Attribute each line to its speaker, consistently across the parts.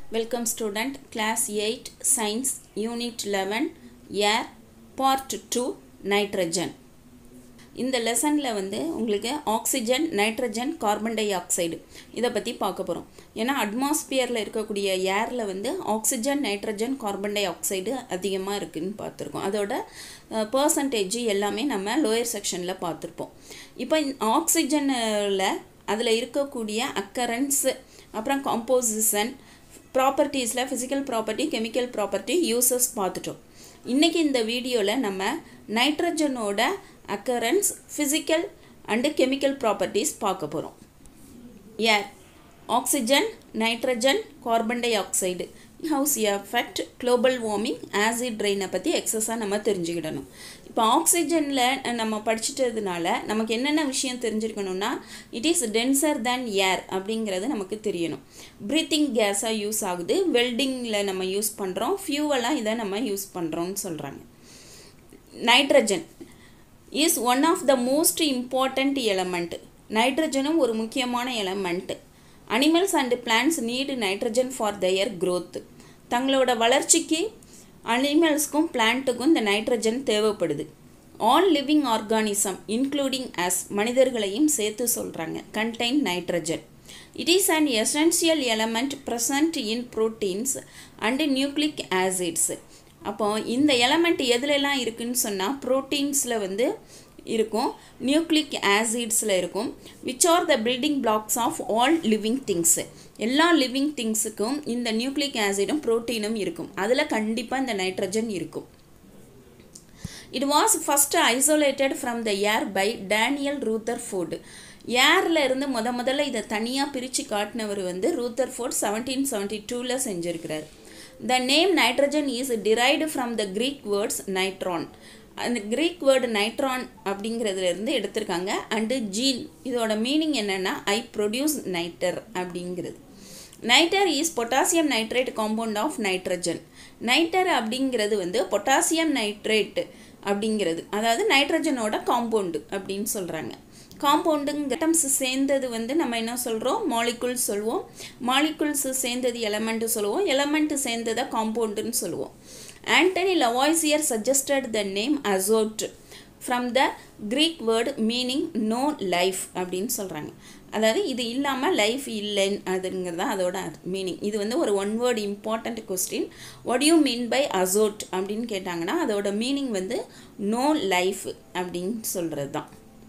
Speaker 1: Welcome student class 8 science unit 11 air part 2 nitrogen இந்த லெசனில் வந்து உங்களுக்கு oxygen nitrogen carbon dioxide இதை பற்றி பார்க்க போகிறோம் ஏன்னா அட்மாஸ்பியரில் இருக்கக்கூடிய ஏரில் வந்து oxygen nitrogen carbon dioxide அதிகமாக இருக்குதுன்னு பார்த்துருக்கோம் அதோட பர்சன்டேஜ் எல்லாமே நம்ம லோயர் செக்ஷனில் பார்த்துருப்போம் இப்போ ஆக்சிஜனில் அதில் இருக்கக்கூடிய அக்கரன்ஸு அப்புறம் காம்போசிஷன் ப்ராப்பர்ட்டிஸில் physical property chemical property uses பார்த்துட்டோம் இன்றைக்கி இந்த வீடியோவில் நம்ம நைட்ரஜனோட occurrence physical and chemical properties பார்க்க போகிறோம் air oxygen nitrogen carbon dioxide house effect global warming acid ரெயினை பற்றி எக்ஸஸாக நம்ம தெரிஞ்சுக்கிடணும் இப்போ ஆக்சிஜனில் நம்ம படிச்சிட்டதுனால நமக்கு என்னென்ன விஷயம் தெரிஞ்சிருக்கணும்னா it is denser than air அப்படிங்கிறது நமக்கு தெரியணும் ப்ரீத்திங் கேஸாக யூஸ் ஆகுது வெல்டிங்கில் நம்ம யூஸ் பண்ணுறோம் ஃபியூவலாக இதை நம்ம யூஸ் பண்ணுறோம்னு சொல்கிறாங்க nitrogen is one of the most important element நைட்ரஜனும் ஒரு முக்கியமான element animals and plants need nitrogen for their growth தங்களோட வளர்ச்சிக்கு அனிமல்ஸ்க்கும் பிளான்ட்டுக்கும் இந்த நைட்ரஜன் தேவைப்படுது all living organism including us மனிதர்களையும் சேர்த்து சொல்கிறாங்க contain nitrogen it is an essential element present in proteins and nucleic acids அப்போ இந்த எலமெண்ட் எதுலெல்லாம் இருக்குன்னு சொன்னால் ப்ரோட்டீன்ஸில் வந்து இருக்கும் நியூக்ளிக் ஆசிட்ஸில் இருக்கும் which are the building blocks of all living things எல்லா லிவிங் திங்ஸுக்கும் இந்த நியூக்ளிக் ஆசிடும் ப்ரோட்டீனும் இருக்கும் அதில் கண்டிப்பாக இந்த நைட்ரஜன் இருக்கும் it was first isolated from the air by Daniel Rutherford ஏரில் இருந்து முத முதல்ல இதை தனியாக பிரித்து காட்டினவர் வந்து ரூத்தர் ஃபோர்ட் செவன்டீன் செவன்ட்டி டூவில் செஞ்சுருக்கிறார் the name nitrogen is derived from the Greek words nitron அந்த க்ரீக் வேர்டு நைட்ரான் அப்படிங்கிறதுலேருந்து எடுத்திருக்காங்க அண்டு ஜீன் இதோட மீனிங் என்னென்னா ஐ ப்ரொடியூஸ் நைட்டர் அப்படிங்கிறது nitre is potassium nitrate compound of nitrogen nitre அப்படிங்கிறது வந்து பொட்டாசியம் நைட்ரேட் அப்படிங்கிறது அதாவது நைட்ரஜனோட காம்பவுண்டு அப்படின்னு சொல்கிறாங்க காம்பவுண்டுங்க ஐட்டம்ஸ் சேர்ந்தது வந்து நம்ம என்ன சொல்கிறோம் மாலிகுல்ஸ் சொல்லுவோம் மாலிகுல்ஸ் சேர்ந்தது எலமெண்ட்டு சொல்லுவோம் எலமெண்ட்டு சேர்ந்ததை காம்பவுண்டுன்னு சொல்லுவோம் Antony Lavoisier suggested the name azote from the Greek word meaning no life அப்படின்னு சொல்கிறாங்க அதாவது இது இல்லாமல் லைஃப் இல்லைன்னு அதுங்கிறது தான் அதோட மீனிங் இது வந்து ஒரு one word important question what you mean by azote அப்படின்னு கேட்டாங்கன்னா அதோட மீனிங் வந்து நோ லைஃப் அப்படின்னு சொல்கிறது தான்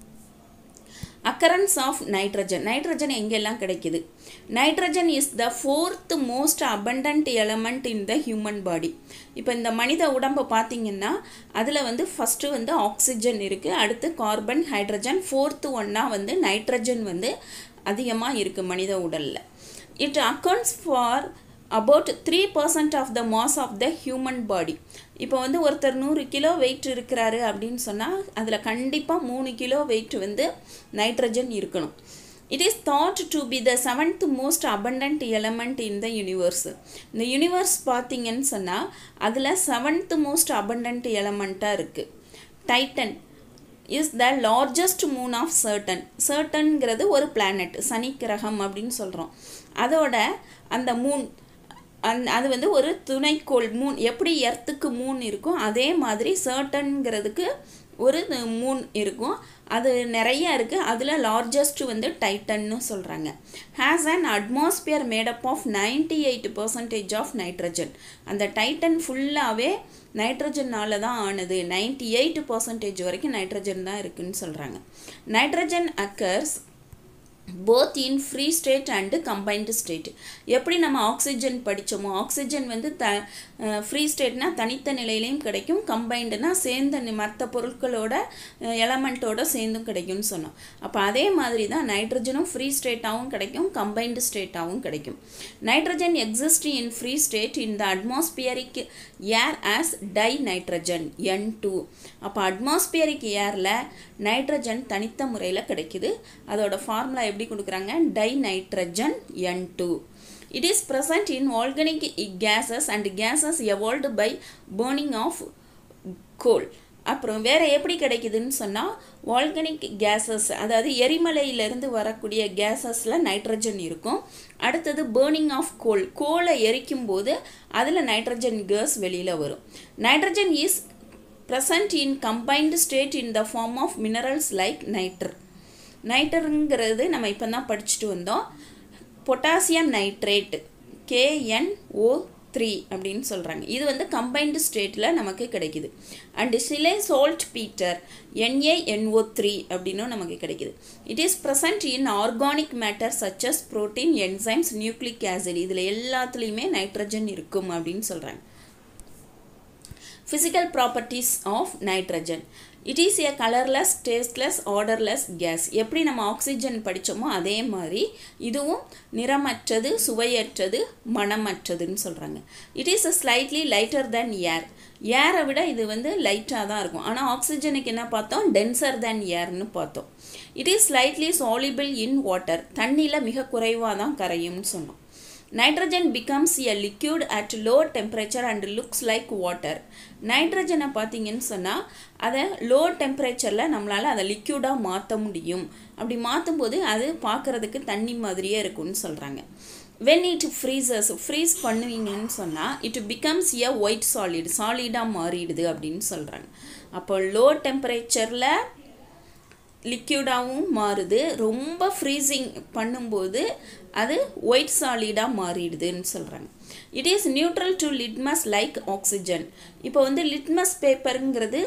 Speaker 1: அக்கரன்ஸ் ஆஃப் நைட்ரஜன் நைட்ரஜன் எங்கெல்லாம் கிடைக்குது nitrogen is the fourth most abundant element in the human body இப்போ இந்த மனித உடம்பை பார்த்தீங்கன்னா அதில் வந்து ஃபஸ்ட்டு வந்து ஆக்சிஜன் இருக்குது அடுத்து கார்பன் ஹைட்ரஜன் ஃபோர்த்து ஒன்னாக வந்து நைட்ரஜன் வந்து அதிகமாக இருக்குது மனித உடலில் it accounts for about three percent of the mass of the human body இப்போ வந்து ஒருத்தர் நூறு கிலோ வெயிட் இருக்கிறாரு அப்படின்னு சொன்னால் அதில் கண்டிப்பாக மூணு கிலோ வெயிட் வந்து நைட்ரஜன் இருக்கணும் it is thought to be the seventh most abundant element in the universe இந்த யூனிவர்ஸ் பார்த்தீங்கன்னு சொன்னால் அதில் செவன்த் மோஸ்ட் அபண்டன்ட் எலமெண்ட்டாக இருக்குது Titan is the largest moon of Saturn சர்டன்கிறது ஒரு பிளானட் சனி கிரகம் அப்படின்னு சொல்கிறோம் அதோட அந்த மூன் அந் அது வந்து ஒரு துணைக்கோள் மூன் எப்படி எர்த்துக்கு மூன் இருக்கும் அதே மாதிரி சர்டன்கிறதுக்கு ஒரு மூன் இருக்கும் அது நிறைய இருக்குது அதில் லார்ஜஸ்ட் வந்து டைட்டன்னு சொல்கிறாங்க has an atmosphere made up of ninety eight percentage of nitrogen அந்த டைட்டன் ஃபுல்லாகவே நைட்ரஜனால் தான் ஆனது நைன்டி எயிட் பர்சன்டேஜ் வரைக்கும் நைட்ரஜன் தான் இருக்குதுன்னு சொல்கிறாங்க nitrogen occurs both in free state and combined state எப்படி நம்ம ஆக்சிஜன் படித்தோமோ ஆக்சிஜன் வந்து த ஃப்ரீ ஸ்டேட்னா தனித்த நிலையிலையும் கிடைக்கும் கம்பைண்டுனா சேர்ந்த மற்ற பொருட்களோட எலமெண்ட்டோட சேர்ந்தும் கிடைக்கும்னு சொன்னோம் அப்போ அதே மாதிரி தான் நைட்ரஜனும் ஃப்ரீ ஸ்டேட்டாகவும் கிடைக்கும் கம்பைன்டு ஸ்டேட்டாகவும் கிடைக்கும் nitrogen exist in free state in the atmospheric air as dinitrogen N two அப்போ அட்மாஸ்பியரிக் ஏரில் நைட்ரஜன் தனித்த முறையில் கிடைக்குது அதோட ஃபார்முலா எப்படி கொடுக்குறாங்க dinitrogen N two it is present in organic gases and gases evolved by burning of coal அப்புறம் வேறு எப்படி கிடைக்குதுன்னு சொன்னால் வால்கனிக் கேஸஸ் அதாவது எரிமலையிலேருந்து வரக்கூடிய கேஸஸில் நைட்ரஜன் இருக்கும் அடுத்தது பேர்னிங் ஆஃப் கோல் கோலை எரிக்கும் போது அதில் நைட்ரஜன் கேஸ் வெளியில் வரும் nitrogen is present in combined state in the form of minerals like nitre நைட்ருங்கிறது நம்ம இப்போ தான் படிச்சுட்டு வந்தோம் பொட்டாசியம் நைட்ரேட் கேஎன்ஓ த்ரீ அப்படின்னு சொல்கிறாங்க இது வந்து கம்பைன்டு ஸ்டேட்டில் நமக்கு கிடைக்குது அண்டு சிலை சால்ட் பீட்டர் என்ஏஎன்ஓ த்ரீ அப்படின்னும் நமக்கு கிடைக்குது it is present in organic matter such as protein enzymes nucleic acid இதில் எல்லாத்துலேயுமே நைட்ரஜன் இருக்கும் அப்படின்னு சொல்கிறாங்க physical properties of nitrogen it is a colorless tasteless odorless gas எப்படி நம்ம ஆக்சிஜன் படித்தோமோ அதே மாதிரி இதுவும் நிறமற்றது சுவையற்றது மணமற்றதுன்னு சொல்கிறாங்க it is slightly lighter than air ஏரை விட இது வந்து லைட்டாக தான் இருக்கும் ஆனால் ஆக்சிஜனுக்கு என்ன பார்த்தோம் டென்சர் தேன் ஏர்னு பார்த்தோம் it is slightly soluble in water தண்ணியில் மிக குறைவாக தான் கரையும்னு சொன்னோம் nitrogen becomes a liquid at low temperature and looks like water நைட்ரஜனை பார்த்தீங்கன்னு சொன்னால் அதை லோ டெம்பரேச்சரில் நம்மளால் அதை லிக்யூடாக மாற்ற முடியும் அப்படி மாற்றும் போது அது பார்க்குறதுக்கு தண்ணி மாதிரியே இருக்கும்னு சொல்கிறாங்க வென் இட் ஃப்ரீசஸ் ஃப்ரீஸ் பண்ணுவீங்கன்னு சொன்னால் it becomes a white solid சாலிடாக மாறிடுது அப்படின்னு சொல்கிறாங்க அப்போ லோ டெம்பரேச்சரில் லிக்யூடாகவும் மாறுது ரொம்ப ஃப்ரீசிங் பண்ணும்போது அது ஒயிட் சாலிடாக மாறிடுதுன்னு சொல்கிறாங்க it is neutral to litmus like oxygen இப்போ வந்து லிட்மஸ் பேப்பருங்கிறது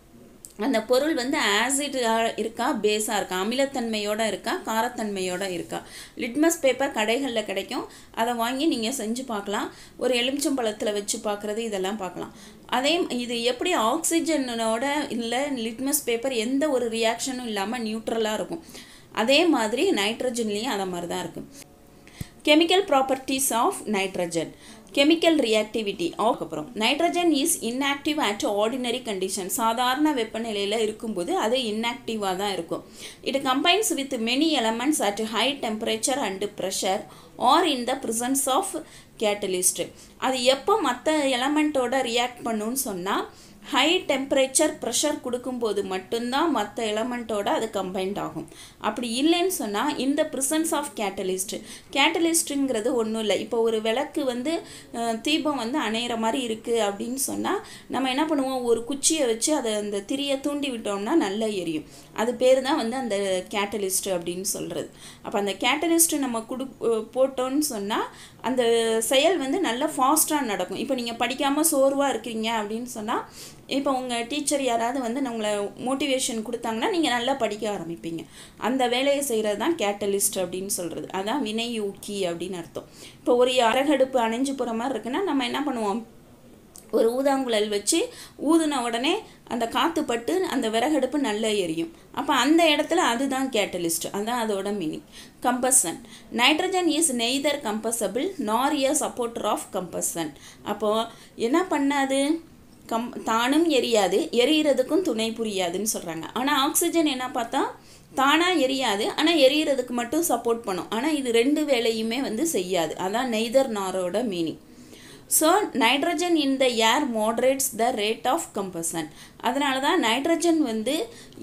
Speaker 1: அந்த பொருள் வந்து ஆசிடாக இருக்கா பேஸாக இருக்கா அமிலத்தன்மையோடு இருக்கா காரத்தன்மையோடு இருக்கா லிட்மஸ் பேப்பர் கடைகளில் கிடைக்கும் அதை வாங்கி நீங்கள் செஞ்சு பார்க்கலாம் ஒரு எலுமிச்சம்பழத்தில் வச்சு பார்க்குறது இதெல்லாம் பார்க்கலாம் அதே இது எப்படி ஆக்சிஜனோட இல்லை லிட்மஸ் பேப்பர் எந்த ஒரு ரியாக்ஷனும் இல்லாமல் நியூட்ரலாக இருக்கும் அதே மாதிரி நைட்ரஜன்லேயும் அதை மாதிரி தான் இருக்கும் chemical properties of nitrogen chemical reactivity of அப்புறம் nitrogen is inactive at ordinary condition சாதாரண வெப்பநிலையில் இருக்கும்போது அது இன்ஆக்டிவாக தான் இருக்கும் it combines with many elements at high temperature and pressure or in the presence of catalyst அது எப்போ மற்ற எலமெண்ட்டோட ரியாக்ட் பண்ணுன்னு சொன்னால் ஹை டெம்பரேச்சர் ப்ரெஷர் கொடுக்கும்போது மட்டும்தான் மற்ற எலமெண்ட்டோட அது கம்பைன்ட் ஆகும் அப்படி இல்லைன்னு சொன்னால் இந்த ப்ரிசன்ஸ் ஆஃப் கேட்டலிஸ்ட் கேட்டலிஸ்ட்டுங்கிறது ஒன்றும் இல்லை இப்போ ஒரு விளக்கு வந்து தீபம் வந்து அணையிற மாதிரி இருக்குது அப்படின்னு சொன்னால் நம்ம என்ன பண்ணுவோம் ஒரு குச்சியை வச்சு அதை அந்த திரியை தூண்டி விட்டோம்னா நல்லா எரியும் அது பேர் தான் வந்து அந்த கேட்டலிஸ்ட் அப்படின்னு சொல்கிறது அப்போ அந்த கேட்டலிஸ்ட் நம்ம குடு போட்டோன்னு சொன்னால் அந்த செயல் வந்து நல்லா ஃபாஸ்ட்டாக நடக்கும் இப்போ நீங்கள் படிக்காமல் சோர்வாக இருக்கீங்க அப்படின்னு சொன்னால் இப்போ உங்கள் டீச்சர் யாராவது வந்து உங்களை மோட்டிவேஷன் கொடுத்தாங்கன்னா நீங்கள் நல்லா படிக்க ஆரம்பிப்பீங்க அந்த வேலையை செய்கிறது தான் கேட்டலிஸ்ட் அப்படின்னு சொல்கிறது அதான் வினையூக்கி அப்படின்னு அர்த்தம் இப்போ ஒரு அரகடுப்பு அணைஞ்சு போகிற மாதிரி இருக்குன்னா நம்ம என்ன பண்ணுவோம் ஒரு ஊதாங்குழல் வச்சு ஊதுன உடனே அந்த காற்று பட்டு அந்த விறகடுப்பு நல்லா எரியும் அப்போ அந்த இடத்துல அதுதான் கேட்டலிஸ்ட் அதுதான் அதோட meaning combustion nitrogen is neither combustible nor இயர் சப்போர்ட்டர் ஆஃப் கம்பசன் அப்போது என்ன பண்ணாது கம் தானும் எரியாது எரியிறதுக்கும் துணை புரியாதுன்னு சொல்கிறாங்க ஆனால் ஆக்சிஜன் என்ன பார்த்தா தானாக எரியாது ஆனால் எரியறதுக்கு மட்டும் சப்போர்ட் பண்ணும் ஆனால் இது ரெண்டு வேலையுமே வந்து செய்யாது அதான் நெய்தர் நாரோட meaning so nitrogen in the air moderates the rate of combustion அதனால தான் நைட்ரஜன் வந்து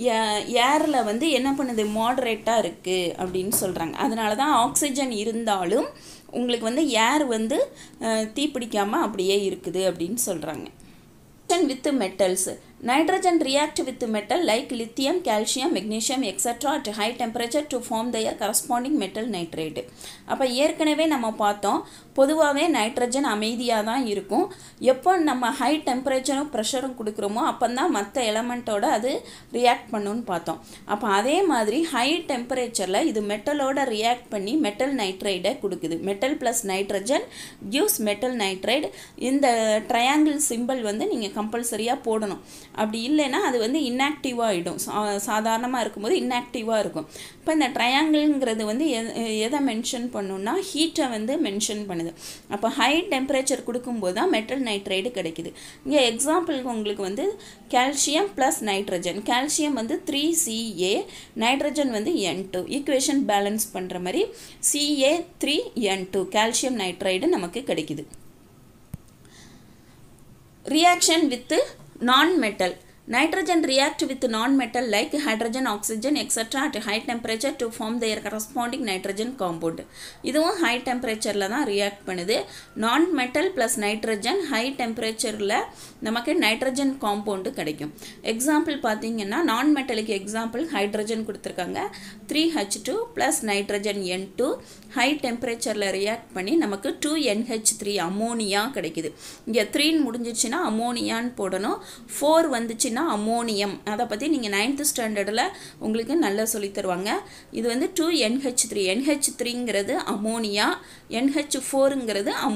Speaker 1: ஏரில் வந்து என்ன பண்ணுது மாட்ரேட்டாக இருக்குது அப்படின்னு சொல்கிறாங்க அதனால தான் ஆக்சிஜன் இருந்தாலும் உங்களுக்கு வந்து ஏர் வந்து தீப்பிடிக்காமல் அப்படியே இருக்குது அப்படின்னு சொல்கிறாங்க with metals nitrogen react with metal like lithium calcium magnesium etc at high temperature to form their corresponding metal nitrate அப்போ ஏற்கனவே நம்ம பார்த்தோம் பொதுவாகவே நைட்ரஜன் அமைதியாக தான் இருக்கும் எப்போ நம்ம ஹை டெம்பரேச்சரும் ப்ரெஷரும் கொடுக்குறோமோ அப்போ தான் மற்ற எலமெண்ட்டோட அது ரியாக்ட் பண்ணுன்னு பார்த்தோம் அப்போ அதே மாதிரி ஹை டெம்பரேச்சரில் இது மெட்டலோட ரியாக்ட் பண்ணி மெட்டல் நைட்ரைடை கொடுக்குது metal plus nitrogen gives metal nitride இந்த ட்ரையாங்கிள் சிம்பிள் வந்து நீங்கள் கம்பல்சரியாக போடணும் அப்படி இல்லைன்னா அது வந்து இன்ஆக்டிவாக ஆகிடும் சா சாதாரணமாக இருக்கும்போது இன்ஆக்டிவாக இருக்கும் இப்போ இந்த ட்ரையாங்கிள்ங்கிறது வந்து எதை மென்ஷன் பண்ணுன்னா ஹீட்டை வந்து மென்ஷன் பண்ணுது அப்போ ஹை டெம்பரேச்சர் கொடுக்கும்போது தான் மெட்டல் நைட்ரைடு கிடைக்குது இங்கே எக்ஸாம்பிளுக்கு உங்களுக்கு வந்து கால்சியம் ப்ளஸ் நைட்ரஜன் கால்சியம் வந்து த்ரீ சிஏ நைட்ரஜன் வந்து என் டூ ஈக்குவேஷன் பேலன்ஸ் பண்ணுற மாதிரி CA three N two calcium nitride நமக்கு கிடைக்குது reaction with non metal nitrogen react with non-metal like hydrogen oxygen etc at high temperature to form their corresponding nitrogen compound இதுவும் high temperatureல தான் react பண்ணுது non-metal plus nitrogen high temperatureல நமக்கு nitrogen compound கிடைக்கும் example பார்த்தீங்கன்னா non மெட்டலுக்கு example hydrogen கொடுத்துருக்காங்க three H two plus nitrogen N two high டெம்பரேச்சரில் ரியாக்ட் பண்ணி நமக்கு டூ என்ஹெச் த்ரீ அமோனியா கிடைக்குது இங்கே த்ரீன்னு முடிஞ்சிச்சுன்னா அமோனியான்னு போடணும் ஃபோர் வந்துச்சுன்னா அமோனியம் அதை பற்றி நீங்கள் நைன்த்து ஸ்டாண்டர்டில் உங்களுக்கு நல்லா சொல்லித் தருவாங்க இது வந்து டூ என்ஹெச் த்ரீ என்ஹெச் த்ரீங்கிறது அமோனியா என்ஹெச் ஃபோருங்கிறது அம்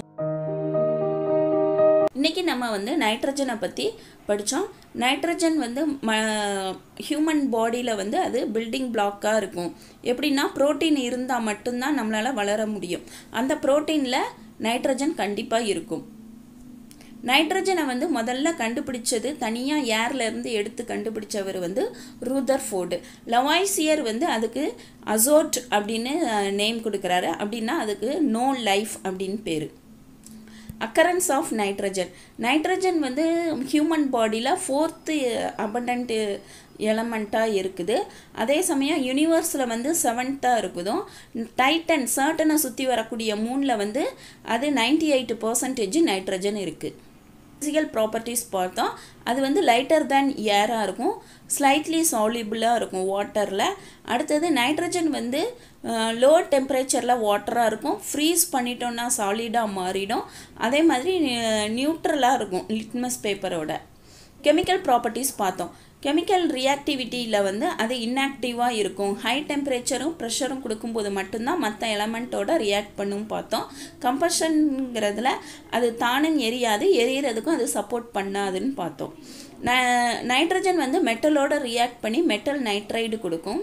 Speaker 1: இன்றைக்கி நம்ம வந்து நைட்ரஜனை பற்றி படித்தோம் நைட்ரஜன் வந்து ம ஹியூமன் பாடியில் வந்து அது பில்டிங் பிளாக்காக இருக்கும் எப்படின்னா புரோட்டீன் இருந்தால் மட்டும்தான் நம்மளால் வளர முடியும் அந்த புரோட்டீனில் நைட்ரஜன் கண்டிப்பாக இருக்கும் நைட்ரஜனை வந்து முதல்ல கண்டுபிடிச்சது தனியாக ஏர்லேருந்து எடுத்து கண்டுபிடிச்சவர் வந்து ரூதர் ஃபோர்டு லவாய்சியர் வந்து அதுக்கு அசோட் அப்படின்னு நேம் கொடுக்குறாரு அப்படின்னா அதுக்கு நோ லைஃப் அப்படின்னு பேர் அக்கரன்ஸ் ஆஃப் நைட்ரஜன் நைட்ரஜன் வந்து ஹியூமன் பாடியில் ஃபோர்த்து அபண்டன்ட் எலமெண்ட்டாக இருக்குது அதே சமயம் யூனிவர்ஸில் வந்து செவன்த்தாக இருக்குதும் டைட்டன் சர்டனை சுற்றி வரக்கூடிய மூணில் வந்து அது நைன்டி எயிட் பர்சன்டேஜ் நைட்ரஜன் இருக்குது ஃபிசிக்கல் ப்ராப்பர்ட்டிஸ் பார்த்தோம் அது வந்து லைட்டர் தேன் ஏராக இருக்கும் ஸ்லைட்லி சாலிபிளாக இருக்கும் வாட்டரில் அடுத்தது நைட்ரஜன் வந்து லோ டெம்பரேச்சரில் வாட்டராக இருக்கும் ஃப்ரீஸ் பண்ணிட்டோன்னா சாலிடாக மாறிடும் அதே மாதிரி நியூட்ரலாக இருக்கும் லிட்மஸ் பேப்பரோட கெமிக்கல் ப்ராப்பர்ட்டிஸ் பார்த்தோம் கெமிக்கல் ரியாக்டிவிட்டியில் வந்து அது இன்ஆக்டிவாக இருக்கும் ஹை டெம்பரேச்சரும் ப்ரெஷரும் கொடுக்கும்போது மட்டும்தான் மற்ற எலமெண்ட்டோட ரியாக்ட் பண்ணும் பார்த்தோம் கம்பஷனுங்கிறதுல அது தானும் எரியாது எரியறதுக்கும் அது சப்போர்ட் பண்ணாதுன்னு பார்த்தோம் ந நைட்ரஜன் வந்து மெட்டலோட ரியாக்ட் பண்ணி மெட்டல் நைட்ரைடு கொடுக்கும்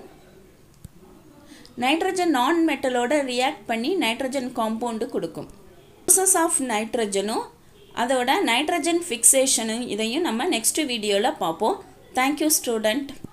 Speaker 1: நைட்ரஜன் நான் மெட்டலோட ரியாக்ட் பண்ணி நைட்ரஜன் காம்பவுண்டு கொடுக்கும் ப்ரோசஸ் ஆஃப் நைட்ரஜனும் அதோட நைட்ரஜன் ஃபிக்சேஷனும் இதையும் நம்ம நெக்ஸ்ட் வீடியோவில் பார்ப்போம் தேங்க்யூ ஸ்டூடெண்ட்